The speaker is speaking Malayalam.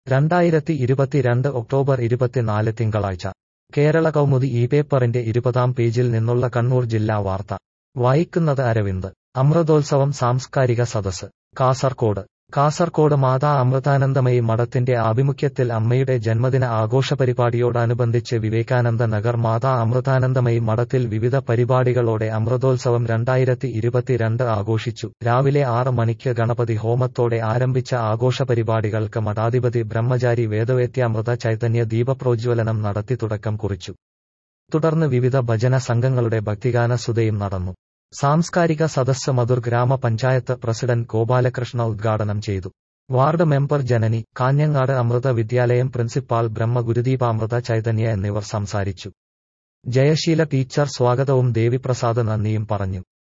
രണ്ടായിരത്തി ഇരുപത്തിരണ്ട് ഒക്ടോബർ ഇരുപത്തിനാല് തിങ്കളാഴ്ച കേരള കൗമുദി ഈ പേപ്പറിന്റെ ഇരുപതാം പേജിൽ നിന്നുള്ള കണ്ണൂർ ജില്ലാ വാർത്ത വായിക്കുന്നത് അരവിന്ദ് അമൃതോത്സവം സാംസ്കാരിക സദസ് കാസർകോട് കാസർകോട് മാതാ അമൃതാനന്ദമയി മഠത്തിന്റെ ആഭിമുഖ്യത്തിൽ അമ്മയുടെ ജന്മദിന ആഘോഷപരിപാടിയോടനുബന്ധിച്ച് വിവേകാനന്ദ നഗർ മാതാ അമൃതാനന്ദമയി മഠത്തിൽ വിവിധ പരിപാടികളോടെ അമൃതോത്സവം രണ്ടായിരത്തി ഇരുപത്തിരണ്ട് ആഘോഷിച്ചു രാവിലെ ആറ് മണിക്ക് ഗണപതി ഹോമത്തോടെ ആരംഭിച്ച ആഘോഷപരിപാടികൾക്ക് മഠാധിപതി ബ്രഹ്മചാരി വേദവേത്യാമൃത ചൈതന്യ ദീപപ്രോജ്വലനം നടത്തി തുടക്കം കുറിച്ചു തുടർന്ന് വിവിധ ഭജന സംഘങ്ങളുടെ ഭക്തിഗാന സുതയും നടന്നു സാംസ്കാരിക സദസ്സ് മധുർ ഗ്രാമപഞ്ചായത്ത് പ്രസിഡന്റ് ഗോപാലകൃഷ്ണ ഉദ്ഘാടനം ചെയ്തു ward member Janani Kanhangad Amrita Vidyalayam principal ബ്രഹ്മ ഗുരുദീപാമൃത ചൈതന്യ എന്നിവർ സംസാരിച്ചു ജയശീല ടീച്ചർ സ്വാഗതവും ദേവിപ്രസാദ് നന്ദിയും പറഞ്ഞു